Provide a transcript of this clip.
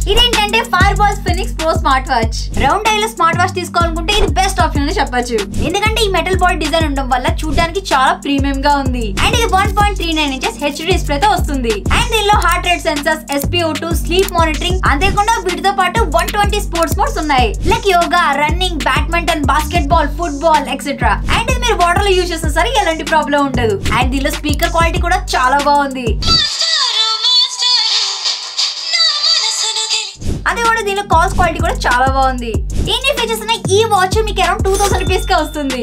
ఇదేంటంటే Fire Boltt Phoenix Pro smart watch round ఐ లో స్మార్ట్ వాచ్ తీసుకోవాలనుకుంటే ఇది బెస్ట్ ఆప్షన్ అని చెప్పొచ్చు ఎందుకంటే ఈ మెటల్ బాడీ డిజైన్ ఉండడం వల్ల చూడడానికి చాలా ప్రీమియం గా ఉంది అండ్ ఇది one point three nine inches HD display తో వస్తుంది అండ్ దీనిలో heart rate sensors SPO two sleep monitoring అంతేకాకుండా వీటితో పాటు వన్ ట్వంటీ స్పోర్ట్స్ మోడ్స్ ఉన్నాయి like yoga running badminton basketball football etcetera and ఇది మీరు వాటర్ లో యూజ్ చేసిన సరే ఎలాంటి ప్రాబ్లం ఉండదు అండ్ దీనిలో స్పీకర్ క్వాలిటీ కూడా చాలా బాగుంది మాస్టారు మాస్టారు నా మనసును గెలి అదే కూడా దీనిలో కాస్ట్ క్వాలిటీ కూడా చాలా బాగుంది ఇన్ని ఫీచర్స్ ఉన్న ఈ వాచ్ మీకు అరౌండ్ టూ థౌసండ్ రూపీస్ కే వస్తుంది